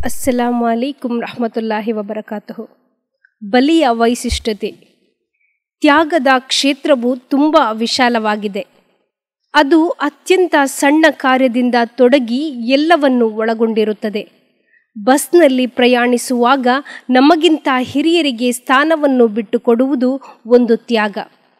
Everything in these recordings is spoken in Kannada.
ಅಸ್ಸಲಾಮು ಅಲೈಕುಂ ರಹಮತುಲ್ಲಾಹಿ ವಬರಕಾತುಹು ಬಲಿಯ ವೈಶಿಷ್ಟ್ಯತೆ ತ್ಯಾಗದ ಕ್ಷೇತ್ರವು ತುಂಬ ವಿಶಾಲವಾಗಿದೆ ಅದು ಅತ್ಯಂತ ಸಣ್ಣ ಕಾರ್ಯದಿಂದ ತೊಡಗಿ ಎಲ್ಲವನ್ನು ಒಳಗೊಂಡಿರುತ್ತದೆ ಬಸ್ನಲ್ಲಿ ಪ್ರಯಾಣಿಸುವಾಗ ನಮಗಿಂತ ಹಿರಿಯರಿಗೆ ಸ್ಥಾನವನ್ನು ಬಿಟ್ಟುಕೊಡುವುದು ಒಂದು ತ್ಯಾಗ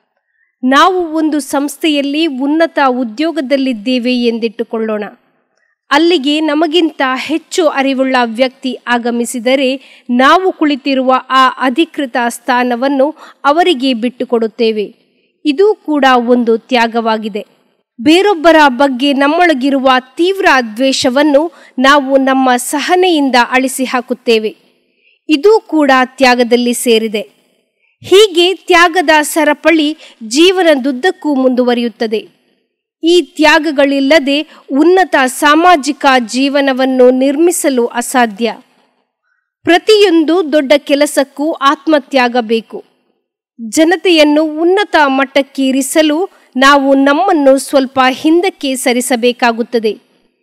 ನಾವು ಒಂದು ಸಂಸ್ಥೆಯಲ್ಲಿ ಉನ್ನತ ಉದ್ಯೋಗದಲ್ಲಿದ್ದೇವೆ ಎಂದಿಟ್ಟುಕೊಳ್ಳೋಣ ಅಲ್ಲಿಗೆ ನಮಗಿಂತ ಹೆಚ್ಚು ಅರಿವುಳ್ಳ ವ್ಯಕ್ತಿ ಆಗಮಿಸಿದರೆ ನಾವು ಕುಳಿತಿರುವ ಆ ಅಧಿಕೃತ ಸ್ಥಾನವನ್ನು ಅವರಿಗೆ ಬಿಟ್ಟುಕೊಡುತ್ತೇವೆ ಇದು ಕೂಡ ಒಂದು ತ್ಯಾಗವಾಗಿದೆ ಬೇರೊಬ್ಬರ ಬಗ್ಗೆ ನಮ್ಮೊಳಗಿರುವ ತೀವ್ರ ದ್ವೇಷವನ್ನು ನಾವು ನಮ್ಮ ಸಹನೆಯಿಂದ ಅಳಿಸಿ ಹಾಕುತ್ತೇವೆ ಇದು ಕೂಡ ತ್ಯಾಗದಲ್ಲಿ ಸೇರಿದೆ ಹೀಗೆ ತ್ಯಾಗದ ಸರಪಳಿ ಜೀವನದುದ್ದಕ್ಕೂ ಮುಂದುವರಿಯುತ್ತದೆ ಈ ತ್ಯಾಗಗಳಿಲ್ಲದೆ ಉನ್ನತ ಸಾಮಾಜಿಕ ಜೀವನವನ್ನು ನಿರ್ಮಿಸಲು ಅಸಾಧ್ಯ ಪ್ರತಿಯೊಂದು ದೊಡ್ಡ ಕೆಲಸಕ್ಕೂ ಆತ್ಮತ್ಯಾಗ ಬೇಕು ಜನತೆಯನ್ನು ಉನ್ನತ ಮಟ್ಟಕ್ಕೇರಿಸಲು ನಾವು ನಮ್ಮನ್ನು ಸ್ವಲ್ಪ ಹಿಂದಕ್ಕೆ ಸರಿಸಬೇಕಾಗುತ್ತದೆ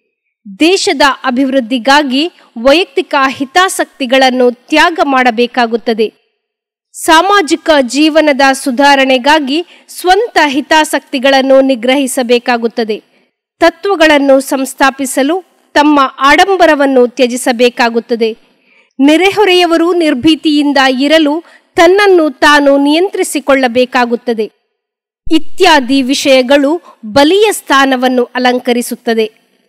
ದೇಶದ ಅಭಿವೃದ್ಧಿಗಾಗಿ ವೈಯಕ್ತಿಕ ಹಿತಾಸಕ್ತಿಗಳನ್ನು ತ್ಯಾಗ ಮಾಡಬೇಕಾಗುತ್ತದೆ ಸಾಮಾಜಿಕ ಜೀವನದ ಸುಧಾರಣೆಗಾಗಿ ಸ್ವಂತ ಹಿತಾಸಕ್ತಿಗಳನ್ನು ನಿಗ್ರಹಿಸಬೇಕಾಗುತ್ತದೆ ತತ್ವಗಳನ್ನು ಸಂಸ್ಥಾಪಿಸಲು ತಮ್ಮ ಆಡಂಬರವನ್ನು ತ್ಯಜಿಸಬೇಕಾಗುತ್ತದೆ ನೆರೆಹೊರೆಯವರು ನಿರ್ಭೀತಿಯಿಂದ ಇರಲು ತನ್ನನ್ನು ತಾನು ನಿಯಂತ್ರಿಸಿಕೊಳ್ಳಬೇಕಾಗುತ್ತದೆ ಇತ್ಯಾದಿ ವಿಷಯಗಳು ಬಲಿಯ ಸ್ಥಾನವನ್ನು ಅಲಂಕರಿಸುತ್ತದೆ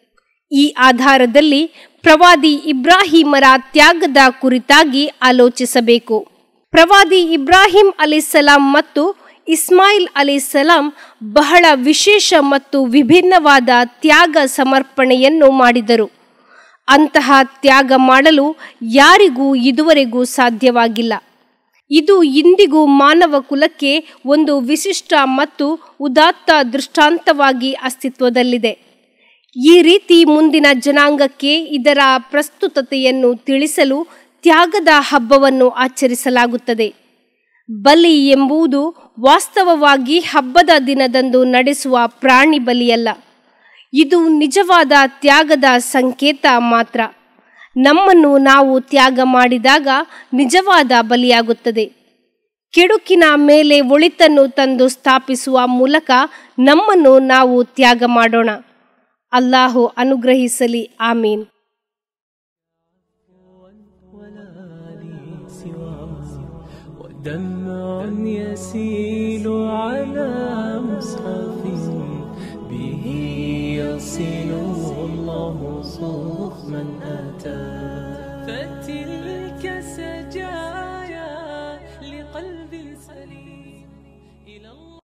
ಈ ಆಧಾರದಲ್ಲಿ ಪ್ರವಾದಿ ಇಬ್ರಾಹಿಮರ ತ್ಯಾಗದ ಕುರಿತಾಗಿ ಆಲೋಚಿಸಬೇಕು ಪ್ರವಾದಿ ಇಬ್ರಾಹಿಂ ಅಲಿಸಲಾಂ ಮತ್ತು ಇಸ್ಮಾಯಿಲ್ ಅಲಿಸಲಾಂ ಬಹಳ ವಿಶೇಷ ಮತ್ತು ವಿಭಿನ್ನವಾದ ತ್ಯಾಗ ಸಮರ್ಪಣೆಯನ್ನು ಮಾಡಿದರು ಅಂತಹ ತ್ಯಾಗ ಮಾಡಲು ಯಾರಿಗೂ ಇದುವರೆಗೂ ಸಾಧ್ಯವಾಗಿಲ್ಲ ಇದು ಇಂದಿಗೂ ಮಾನವ ಕುಲಕ್ಕೆ ಒಂದು ವಿಶಿಷ್ಟ ಮತ್ತು ಉದಾತ್ತ ದೃಷ್ಟಾಂತವಾಗಿ ಅಸ್ತಿತ್ವದಲ್ಲಿದೆ ಈ ರೀತಿ ಮುಂದಿನ ಜನಾಂಗಕ್ಕೆ ಇದರ ಪ್ರಸ್ತುತತೆಯನ್ನು ತಿಳಿಸಲು ತ್ಯಾಗದ ಹಬ್ಬವನ್ನು ಆಚರಿಸಲಾಗುತ್ತದೆ ಬಲಿ ಎಂಬುದು ವಾಸ್ತವವಾಗಿ ಹಬ್ಬದ ದಿನದಂದು ನಡೆಸುವ ಪ್ರಾಣಿ ಬಲಿಯಲ್ಲ ಇದು ನಿಜವಾದ ತ್ಯಾಗದ ಸಂಕೇತ ಮಾತ್ರ ನಮ್ಮನ್ನು ನಾವು ತ್ಯಾಗ ಮಾಡಿದಾಗ ನಿಜವಾದ ಬಲಿಯಾಗುತ್ತದೆ ಕೆಡುಕಿನ ಮೇಲೆ ಒಳಿತನ್ನು ತಂದು ಸ್ಥಾಪಿಸುವ ಮೂಲಕ ನಮ್ಮನ್ನು ನಾವು ತ್ಯಾಗ ಮಾಡೋಣ ಅಲ್ಲಾಹು ಅನುಗ್ರಹಿಸಲಿ ಆಮೀನ್ ودمع يسيل على مصحف به يصل الله صوف من أتى فتل